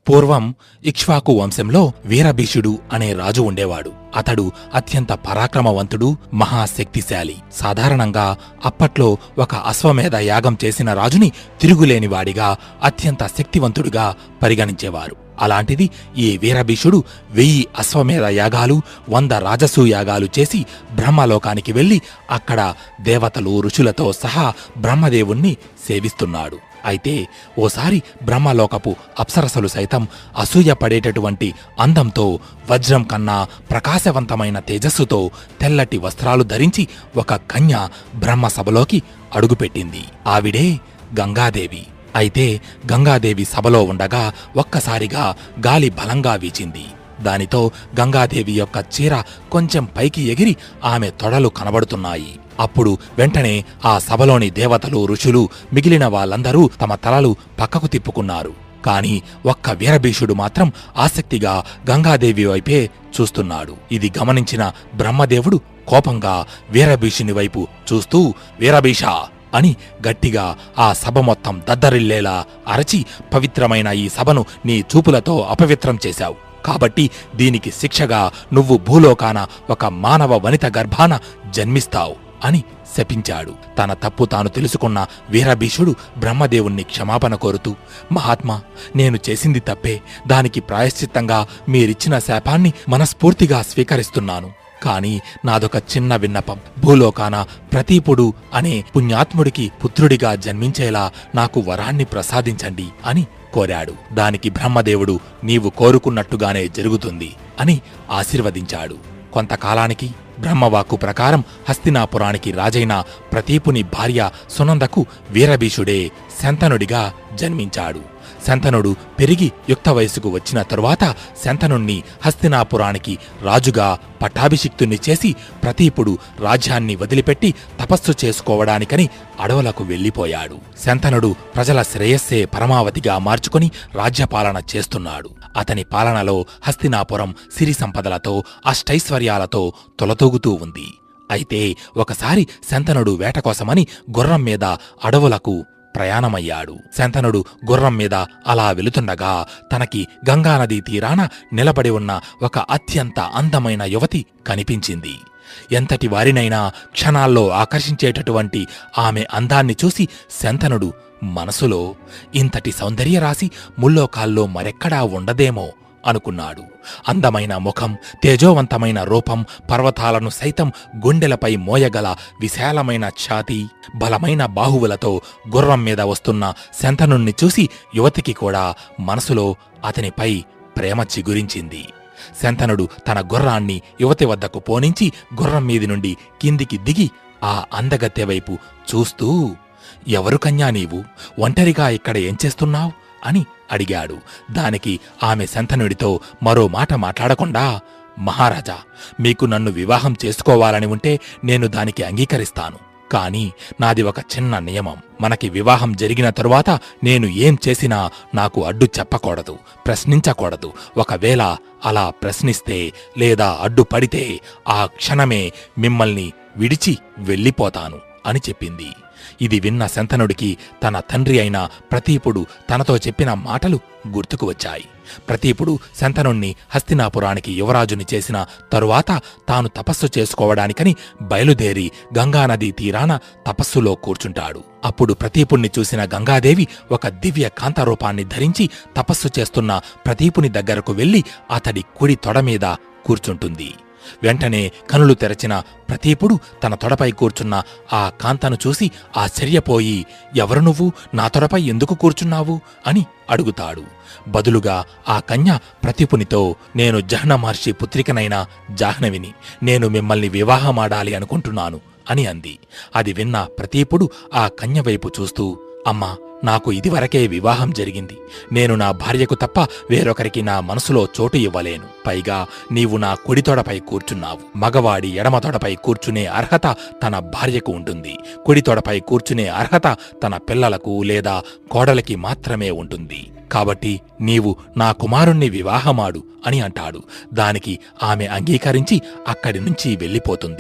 పూర్వం ఇక్ష్వాకు వంశంలో వీరభీషుడు అనే రాజు ఉండేవాడు అతడు అత్యంత పరాక్రమవంతుడు మహాశక్తిశాలి సాధారణంగా అప్పట్లో ఒక అశ్వమేధ యాగం చేసిన రాజుని తిరుగులేనివాడిగా అత్యంత శక్తివంతుడిగా పరిగణించేవారు అలాంటిది ఈ వీరభీషుడు వెయ్యి అశ్వమేధ యాగాలు వంద రాజసూ యాగాలు చేసి బ్రహ్మలోకానికి వెళ్లి అక్కడ దేవతలు ఋషులతో సహా బ్రహ్మదేవుణ్ణి సేవిస్తున్నాడు అయితే ఓసారి బ్రహ్మలోకపు అప్సరసలు సైతం అసూయ పడేటటువంటి అందంతో వజ్రం కన్నా ప్రకాశవంతమైన తేజస్సుతో తెల్లటి వస్త్రాలు ధరించి ఒక కన్య బ్రహ్మసభలోకి అడుగుపెట్టింది ఆవిడే గంగాదేవి అయితే గంగాదేవి సభలో ఉండగా ఒక్కసారిగా గాలి బలంగా వీచింది దానితో గంగాదేవి యొక్క చీర కొంచెం పైకి ఎగిరి ఆమె తొడలు కనబడుతున్నాయి అప్పుడు వెంటనే ఆ సభలోని దేవతలు ఋషులు మిగిలిన వాళ్ళందరూ తమ తలలు పక్కకు తిప్పుకున్నారు కాని ఒక్క వీరభీషుడు మాత్రం ఆసక్తిగా గంగాదేవి వైపే చూస్తున్నాడు ఇది గమనించిన బ్రహ్మదేవుడు కోపంగా వీరభీషుని వైపు చూస్తూ వీరభీష అని గట్టిగా ఆ సభ మొత్తం దద్దరిల్లేలా అరచి పవిత్రమైన ఈ సభను నీ చూపులతో అపవిత్రం చేశావు కాబట్టి దీనికి శిక్షగా నువ్వు భూలోకాన ఒక మానవ వనిత గర్భాన జన్మిస్తావు అని శపించాడు తన తప్పు తాను తెలుసుకున్న వీరభీషుడు బ్రహ్మదేవుణ్ణి క్షమాపణ కోరుతూ మహాత్మా నేను చేసింది తప్పే దానికి ప్రాయశ్చిత్తంగా మీరిచ్చిన శాపాన్ని మనస్ఫూర్తిగా స్వీకరిస్తున్నాను కాని నాదొక చిన్న విన్నపం భూలోకాన ప్రతీపుడు అనే పుణ్యాత్ముడికి పుత్రుడిగా జన్మించేలా నాకు వరాన్ని ప్రసాదించండి అని కోరాడు దానికి బ్రహ్మదేవుడు నీవు కోరుకున్నట్టుగానే జరుగుతుంది అని ఆశీర్వదించాడు కొంతకాలానికి బ్రహ్మవాక్కు ప్రకారం హస్తినాపురానికి రాజైన ప్రతీపుని భార్య సునందకు వీరభీషుడే శంతనుడిగా జన్మించాడు శంతనుడు పెరిగి యుక్త వయసుకు వచ్చిన తరువాత శంతనుణ్ణి హస్తినాపురానికి రాజుగా పట్టాభిషిక్తుణ్ణి చేసి ప్రతీపుడు రాజ్యాన్ని వదిలిపెట్టి తపస్సు చేసుకోవడానికని అడవులకు వెళ్ళిపోయాడు శంతనుడు ప్రజల శ్రేయస్సే పరమావధిగా మార్చుకుని రాజ్యపాలన చేస్తున్నాడు అతని పాలనలో హస్తినాపురం సిరి సంపదలతో అష్టైశ్వర్యాలతో తొలతూగుతూ ఉంది అయితే ఒకసారి శంతనుడు వేట కోసమని గుర్రం మీద అడవులకు ప్రయాణమయ్యాడు శంతనుడు గుర్రం మీద అలా వెళుతుండగా తనకి గంగానదీ తీరాన నిలబడి ఉన్న ఒక అత్యంత అందమైన యువతి కనిపించింది ఎంతటి వారినైనా క్షణాల్లో ఆకర్షించేటటువంటి ఆమె అందాన్ని చూసి శంతనుడు మనసులో ఇంతటి సౌందర్యరాశి ముల్లోకాల్లో మరెక్కడా ఉండదేమో అనుకున్నాడు అందమైన ముఖం తేజోవంతమైన రూపం పర్వతాలను సైతం గుండెలపై మోయగల విశాలమైన ఛాతీ బలమైన బాహువులతో గుర్రం మీద వస్తున్న శంతనుణ్ణి చూసి యువతికి కూడా మనసులో అతనిపై ప్రేమ చిగురించింది శంతనుడు తన గుర్రాన్ని యువతి వద్దకు పోనించి గుర్రం మీది నుండి కిందికి దిగి ఆ అందగత్తె వైపు చూస్తూ ఎవరు కన్యా నీవు ఒంటరిగా ఇక్కడ ఏం చేస్తున్నావు అని అడిగాడు దానికి ఆమె శంతనుడితో మరో మాట మాట్లాడకుండా మహారాజా మీకు నన్ను వివాహం చేసుకోవాలని ఉంటే నేను దానికి అంగీకరిస్తాను కాని నాది ఒక చిన్న నియమం మనకి వివాహం జరిగిన తరువాత నేను ఏం చేసినా నాకు అడ్డు చెప్పకూడదు ప్రశ్నించకూడదు ఒకవేళ అలా ప్రశ్నిస్తే లేదా అడ్డు పడితే ఆ క్షణమే మిమ్మల్ని విడిచి వెళ్ళిపోతాను అని చెప్పింది ఇది విన్న శంతనుడికి తన తండ్రి అయిన ప్రతీపుడు తనతో చెప్పిన మాటలు గుర్తుకు వచ్చాయి ప్రతీపుడు శంతనుణ్ణి హస్తినాపురానికి యువరాజుని చేసిన తరువాత తాను తపస్సు చేసుకోవడానికని బయలుదేరి గంగానదీ తీరాన తపస్సులో కూర్చుంటాడు అప్పుడు ప్రతీపుణ్ణి చూసిన గంగాదేవి ఒక దివ్య కాంతరూపాన్ని ధరించి తపస్సు చేస్తున్న ప్రతీపుని దగ్గరకు వెళ్లి అతడి కుడి తొడ మీద కూర్చుంటుంది వెంటనే కనులు తెరచిన ప్రతీపుడు తన తొడపై కూర్చున్న ఆ కాంతను చూసి ఆశ్చర్యపోయి ఎవరు నువ్వు నా తొడపై ఎందుకు కూర్చున్నావు అని అడుగుతాడు బదులుగా ఆ కన్య ప్రతీపునితో నేను జహ్న మహర్షి పుత్రికనైన జాహ్నవిని నేను మిమ్మల్ని వివాహమాడాలి అనుకుంటున్నాను అని అంది అది విన్న ప్రతీపుడు ఆ కన్య వైపు చూస్తూ అమ్మా నాకు ఇదివరకే వివాహం జరిగింది నేను నా భార్యకు తప్ప వేరొకరికి నా మనసులో చోటు ఇవ్వలేను పైగా నీవు నా కుడి తొడపై కూర్చున్నావు మగవాడి ఎడమ తొడపై కూర్చునే అర్హత తన భార్యకు ఉంటుంది కుడి తొడపై కూర్చునే అర్హత తన పిల్లలకు లేదా కోడలికి మాత్రమే ఉంటుంది కాబట్టి నీవు నా కుమారుణ్ణి వివాహమాడు అని అంటాడు దానికి ఆమె అంగీకరించి అక్కడి నుంచి వెళ్ళిపోతుంది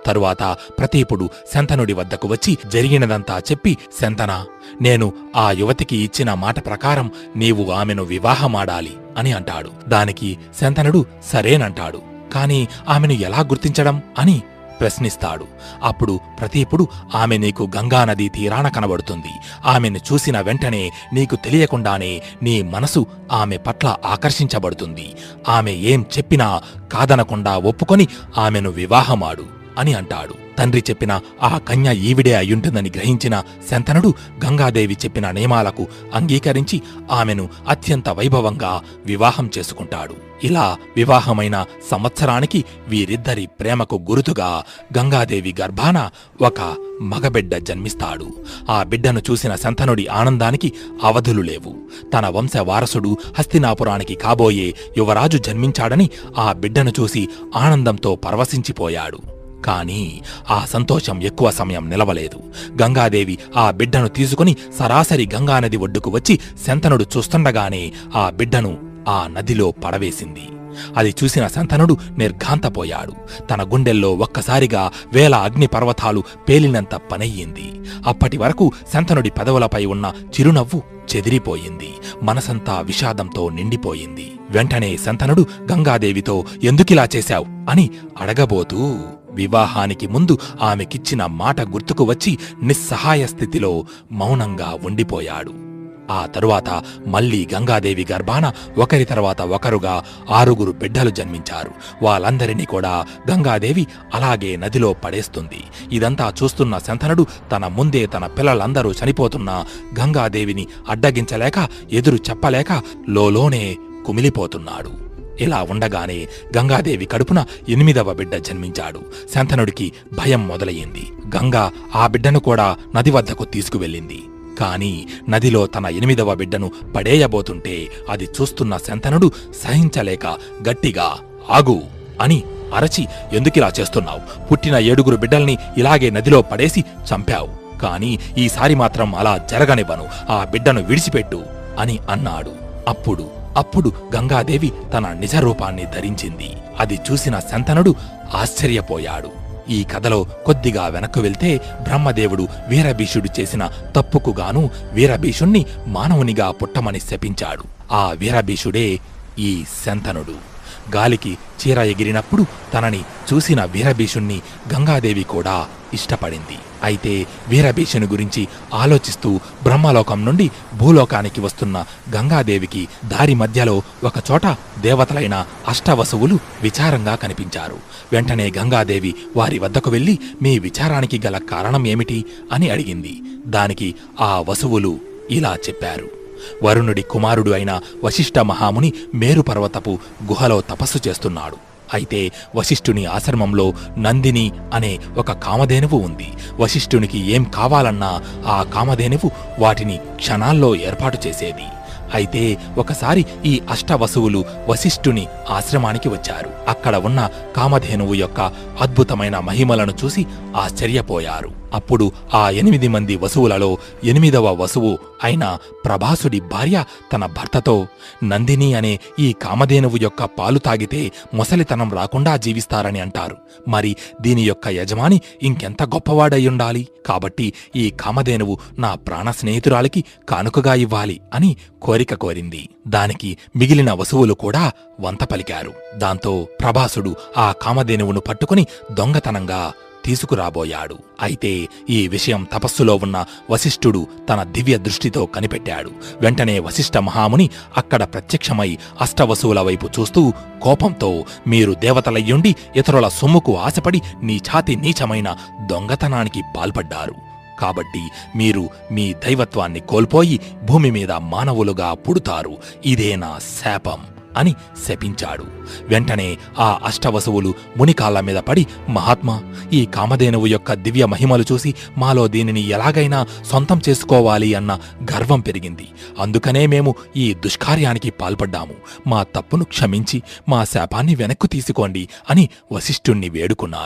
తరువాత ప్రతీపుడు శంతనుడి వద్దకు వచ్చి జరిగినదంతా చెప్పి శంతన నేను ఆ యువతికి ఇచ్చిన మాట ప్రకారం నీవు ఆమెను వివాహమాడాలి అని అంటాడు దానికి శంతనుడు సరేనంటాడు కాని ఆమెను ఎలా గుర్తించడం అని ప్రశ్నిస్తాడు అప్పుడు ప్రతీపుడు ఆమె నీకు గంగానది తీరాన కనబడుతుంది ఆమెను చూసిన వెంటనే నీకు తెలియకుండానే నీ మనసు ఆమె పట్ల ఆకర్షించబడుతుంది ఆమె ఏం చెప్పినా కాదనకుండా ఒప్పుకొని ఆమెను వివాహమాడు అని అంటాడు తండ్రి చెప్పిన ఆ కన్య ఈవిడే అయ్యుంటుందని గ్రహించిన శంతనుడు గంగాదేవి చెప్పిన నియమాలకు అంగీకరించి ఆమెను అత్యంత వైభవంగా వివాహం చేసుకుంటాడు ఇలా వివాహమైన సంవత్సరానికి వీరిద్దరి ప్రేమకు గురుతుగా గంగాదేవి గర్భాన ఒక మగబిడ్డ జన్మిస్తాడు ఆ బిడ్డను చూసిన శంతనుడి ఆనందానికి అవధులు లేవు తన వంశ వారసుడు హస్తినాపురానికి కాబోయే యువరాజు జన్మించాడని ఆ బిడ్డను చూసి ఆనందంతో పరవశించిపోయాడు కాని ఆ సంతోషం ఎక్కువ సమయం నిలవలేదు గంగాదేవి ఆ బిడ్డను తీసుకుని సరాసరి గంగానది ఒడ్డుకు వచ్చి శంతనుడు చూస్తుండగానే ఆ బిడ్డను ఆ నదిలో పడవేసింది అది చూసిన శంతనుడు నిర్ఘాంతపోయాడు తన గుండెల్లో ఒక్కసారిగా వేల అగ్ని పర్వతాలు పేలినంత పనయ్యింది అప్పటి వరకు శంతనుడి పెదవులపై ఉన్న చిరునవ్వు చెదిరిపోయింది మనసంతా విషాదంతో నిండిపోయింది వెంటనే శంతనుడు గంగాదేవితో ఎందుకిలా చేశావు అని అడగబోతూ వివాహానికి ముందు ఆమెకిచ్చిన మాట గుర్తుకు వచ్చి నిస్సహాయ స్థితిలో మౌనంగా ఉండిపోయాడు ఆ తరువాత మళ్ళీ గంగాదేవి గర్భాన ఒకరి తర్వాత ఒకరుగా ఆరుగురు బిడ్డలు జన్మించారు వాళ్ళందరినీ కూడా గంగాదేవి అలాగే నదిలో పడేస్తుంది ఇదంతా చూస్తున్న శంతనుడు తన ముందే తన పిల్లలందరూ చనిపోతున్న గంగాదేవిని అడ్డగించలేక ఎదురు చెప్పలేక లోలోనే కుమిలిపోతున్నాడు ఇలా ఉండగానే గంగాదేవి కడుపున ఎనిమిదవ బిడ్డ జన్మించాడు శంతనుడికి భయం మొదలయ్యింది గంగా ఆ బిడ్డను కూడా నది వద్దకు తీసుకువెళ్ళింది కాని నదిలో తన ఎనిమిదవ బిడ్డను పడేయబోతుంటే అది చూస్తున్న శంతనుడు సహించలేక గట్టిగా ఆగు అని అరచి ఎందుకిలా చేస్తున్నావు పుట్టిన ఏడుగురు బిడ్డల్ని ఇలాగే నదిలో పడేసి చంపావు కాని ఈసారి మాత్రం అలా జరగనివ్వను ఆ బిడ్డను విడిచిపెట్టు అని అన్నాడు అప్పుడు అప్పుడు గంగాదేవి తన నిజ రూపాన్ని ధరించింది అది చూసిన శంతనుడు ఆశ్చర్యపోయాడు ఈ కథలో కొద్దిగా వెనక్కు వెళ్తే బ్రహ్మదేవుడు వీరభీషుడు చేసిన తప్పుకు గాను వీరభీషుణ్ణి మానవునిగా పుట్టమని శపించాడు ఆ వీరభీషుడే ఈ శంతనుడు గాలికి చీర ఎగిరినప్పుడు తనని చూసిన వీరభీషుణ్ణి గంగాదేవి కూడా ఇష్టపడింది అయితే వీరభీషుని గురించి ఆలోచిస్తూ బ్రహ్మలోకం నుండి భూలోకానికి వస్తున్న గంగాదేవికి దారి మధ్యలో ఒకచోట దేవతలైన అష్టవసువులు విచారంగా కనిపించారు వెంటనే గంగాదేవి వారి వద్దకు వెళ్లి మీ విచారానికి గల కారణం ఏమిటి అని అడిగింది దానికి ఆ వసువులు ఇలా చెప్పారు వరుణుడి కుమారుడు అయిన వశిష్ఠ మహాముని మేరు పర్వతపు గుహలో తపస్సు చేస్తున్నాడు అయితే వశిష్ఠుని ఆశ్రమంలో నందిని అనే ఒక కామధేనువు ఉంది వశిష్ఠునికి ఏం కావాలన్నా ఆ కామధేనువు వాటిని క్షణాల్లో ఏర్పాటు చేసేది అయితే ఒకసారి ఈ అష్టవసువులు వశిష్ఠుని ఆశ్రమానికి వచ్చారు అక్కడ ఉన్న కామధేనువు యొక్క అద్భుతమైన మహిమలను చూసి ఆశ్చర్యపోయారు అప్పుడు ఆ ఎనిమిది మంది వసువులలో ఎనిమిదవ వసువు అయిన ప్రభాసుడి భార్య తన భర్తతో నందిని అనే ఈ కామధేనువు యొక్క పాలు తాగితే మొసలితనం రాకుండా జీవిస్తారని అంటారు మరి దీని యొక్క యజమాని ఇంకెంత గొప్పవాడయ్యుండాలి కాబట్టి ఈ కామధేనువు నా ప్రాణ స్నేహితురాలికి కానుకగా ఇవ్వాలి అని కోరిక కోరింది దానికి మిగిలిన వసువులు కూడా వంత పలికారు దాంతో ప్రభాసుడు ఆ కామధేనువును పట్టుకుని దొంగతనంగా తీసుకురాబోయాడు అయితే ఈ విషయం తపస్సులో ఉన్న వశిష్ఠుడు తన దివ్య దృష్టితో కనిపెట్టాడు వెంటనే వశిష్ఠ మహాముని అక్కడ ప్రత్యక్షమై అష్టవసువుల వైపు చూస్తూ కోపంతో మీరు దేవతలయ్యుండి ఇతరుల సొమ్ముకు ఆశపడి నీ ఛాతి నీచమైన దొంగతనానికి పాల్పడ్డారు కాబట్టి మీరు మీ దైవత్వాన్ని కోల్పోయి భూమి మీద మానవులుగా పుడుతారు ఇదే నా శాపం అని శపించాడు వెంటనే ఆ అష్టవసువులు మునికాళ్ళ మీద పడి మహాత్మా ఈ కామధేనువు యొక్క దివ్య మహిమలు చూసి మాలో దీనిని ఎలాగైనా సొంతం చేసుకోవాలి అన్న గర్వం పెరిగింది అందుకనే మేము ఈ దుష్కార్యానికి పాల్పడ్డాము మా తప్పును క్షమించి మా శాపాన్ని వెనక్కు తీసుకోండి అని వశిష్ఠుణ్ణి వేడుకున్నారు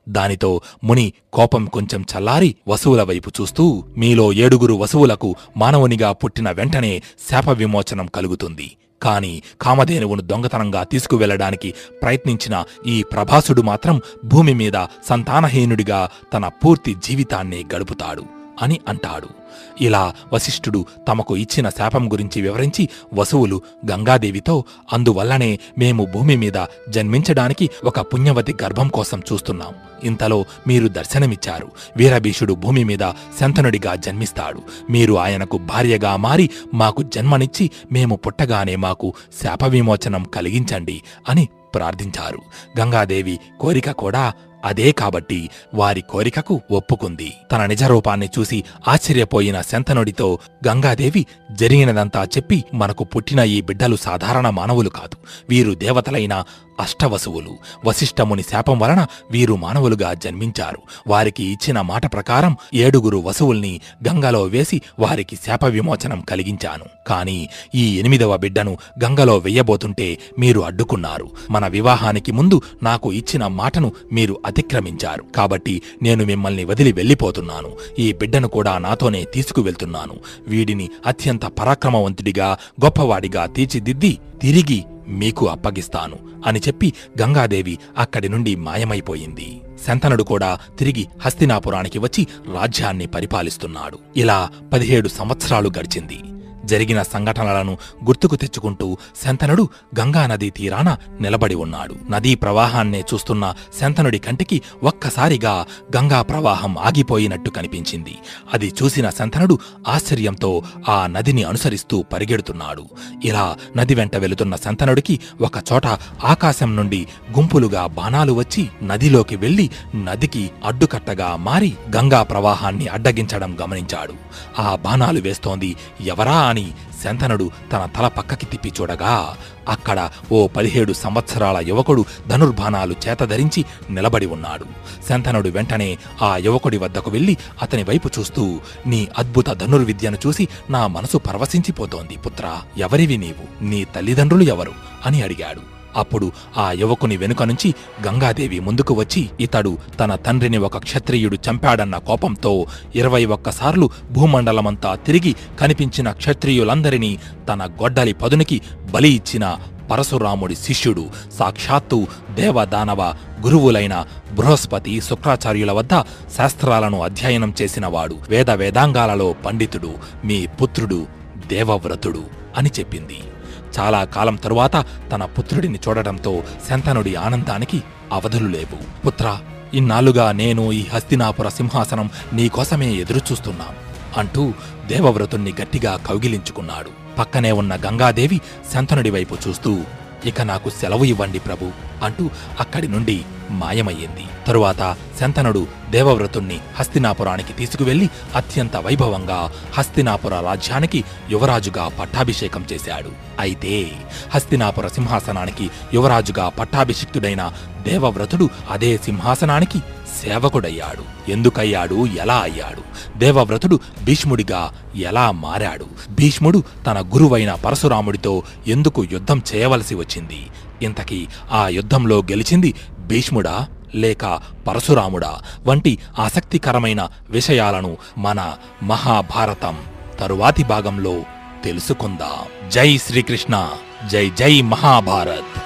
దానితో ముని కోపం కొంచెం చల్లారి వసువుల వైపు చూస్తూ మీలో ఏడుగురు వసువులకు మానవునిగా పుట్టిన వెంటనే శాప విమోచనం కలుగుతుంది కాని కామధేనువును దొంగతనంగా తీసుకువెళ్లడానికి ప్రయత్నించిన ఈ ప్రభాసుడు మాత్రం భూమి మీద సంతానహీనుడిగా తన పూర్తి జీవితాన్ని గడుపుతాడు అని అంటాడు ఇలా వశిష్ఠుడు తమకు ఇచ్చిన శాపం గురించి వివరించి వసువులు గంగాదేవితో అందువల్లనే మేము భూమి మీద జన్మించడానికి ఒక పుణ్యవతి గర్భం కోసం చూస్తున్నాం ఇంతలో మీరు దర్శనమిచ్చారు వీరభీషుడు భూమి మీద శంతనుడిగా జన్మిస్తాడు మీరు ఆయనకు భార్యగా మారి మాకు జన్మనిచ్చి మేము పుట్టగానే మాకు శాప విమోచనం కలిగించండి అని ప్రార్థించారు గంగాదేవి కోరిక కూడా అదే కాబట్టి వారి కోరికకు ఒప్పుకుంది తన నిజరూపాన్ని చూసి ఆశ్చర్యపోయిన శంతనుడితో గంగాదేవి జరిగినదంతా చెప్పి మనకు పుట్టిన ఈ బిడ్డలు సాధారణ మానవులు కాదు వీరు దేవతలైన అష్టవసువులు వశిష్ఠముని శాపం వలన వీరు మానవులుగా జన్మించారు వారికి ఇచ్చిన మాట ప్రకారం ఏడుగురు వసువుల్ని గంగలో వేసి వారికి శాప విమోచనం కలిగించాను కాని ఈ ఎనిమిదవ బిడ్డను గంగలో వెయ్యబోతుంటే మీరు అడ్డుకున్నారు మన వివాహానికి ముందు నాకు ఇచ్చిన మాటను మీరు అతిక్రమించారు కాబట్టి నేను మిమ్మల్ని వదిలి వెళ్ళిపోతున్నాను ఈ బిడ్డను కూడా నాతోనే తీసుకువెళ్తున్నాను వీడిని అత్యంత పరాక్రమవంతుడిగా గొప్పవాడిగా తీర్చిదిద్ది తిరిగి మీకు అప్పగిస్తాను అని చెప్పి గంగాదేవి అక్కడి నుండి మాయమైపోయింది శంతనుడు కూడా తిరిగి హస్తినాపురానికి వచ్చి రాజ్యాన్ని పరిపాలిస్తున్నాడు ఇలా పదిహేడు సంవత్సరాలు గడిచింది జరిగిన సంఘటనలను గుర్తుకు తెచ్చుకుంటూ శంతనుడు గంగానదీ తీరాన నిలబడి ఉన్నాడు నదీ ప్రవాహాన్నే చూస్తున్న శంతనుడి కంటికి ఒక్కసారిగా గంగా ప్రవాహం ఆగిపోయినట్టు కనిపించింది అది చూసిన శంతనుడు ఆశ్చర్యంతో ఆ నదిని అనుసరిస్తూ పరిగెడుతున్నాడు ఇలా నది వెంట వెళుతున్న శంతనుడికి ఒకచోట ఆకాశం నుండి గుంపులుగా బాణాలు వచ్చి నదిలోకి వెళ్లి నదికి అడ్డుకట్టగా మారి గంగా ప్రవాహాన్ని అడ్డగించడం గమనించాడు ఆ బాణాలు వేస్తోంది ఎవరా అని శంతనుడు తన తల పక్కకి తిప్పి చూడగా అక్కడ ఓ పదిహేడు సంవత్సరాల యువకుడు ధనుర్బాణాలు చేతధరించి నిలబడి ఉన్నాడు శంతనుడు వెంటనే ఆ యువకుడి వద్దకు వెళ్లి అతని వైపు చూస్తూ నీ అద్భుత ధనుర్విద్యను చూసి నా మనసు పరవశించిపోతోంది పుత్రా ఎవరివి నీవు నీ తల్లిదండ్రులు ఎవరు అని అడిగాడు అప్పుడు ఆ యువకుని వెనుక నుంచి గంగాదేవి ముందుకు వచ్చి ఇతడు తన తండ్రిని ఒక క్షత్రియుడు చంపాడన్న కోపంతో ఇరవై ఒక్కసార్లు భూమండలమంతా తిరిగి కనిపించిన క్షత్రియులందరినీ తన గొడ్డలి పదునికి బలి ఇచ్చిన పరశురాముడి శిష్యుడు సాక్షాత్తు దేవదానవ గురువులైన బృహస్పతి శుక్రాచార్యుల వద్ద శాస్త్రాలను అధ్యయనం చేసినవాడు వేద వేదాంగాలలో పండితుడు మీ పుత్రుడు దేవవ్రతుడు అని చెప్పింది చాలా కాలం తరువాత తన పుత్రుడిని చూడటంతో శంతనుడి ఆనందానికి అవధులు లేవు పుత్ర ఇన్నాళ్లుగా నేను ఈ హస్తినాపుర సింహాసనం నీకోసమే ఎదురుచూస్తున్నాం అంటూ దేవవ్రతుణ్ణి గట్టిగా కౌగిలించుకున్నాడు పక్కనే ఉన్న గంగాదేవి శంతనుడి వైపు చూస్తూ ఇక నాకు సెలవు ఇవ్వండి ప్రభు అంటూ అక్కడి నుండి మాయమయ్యింది తరువాత శంతనుడు దేవవ్రతుణ్ణి హస్తినాపురానికి తీసుకువెళ్లి అత్యంత వైభవంగా హస్తినాపుర రాజ్యానికి యువరాజుగా పట్టాభిషేకం చేశాడు అయితే హస్తినాపుర సింహాసనానికి యువరాజుగా పట్టాభిషిక్తుడైన దేవవ్రతుడు అదే సింహాసనానికి సేవకుడయ్యాడు ఎందుకయ్యాడు ఎలా అయ్యాడు దేవవ్రతుడు భీష్ముడిగా ఎలా మారాడు భీష్ముడు తన గురువైన పరశురాముడితో ఎందుకు యుద్ధం చేయవలసి వచ్చింది ఇంతకీ ఆ యుద్ధంలో గెలిచింది భీష్ముడా లేక పరశురాముడా వంటి ఆసక్తికరమైన విషయాలను మన మహాభారతం తరువాతి భాగంలో తెలుసుకుందాం జై శ్రీకృష్ణ జై జై మహాభారత్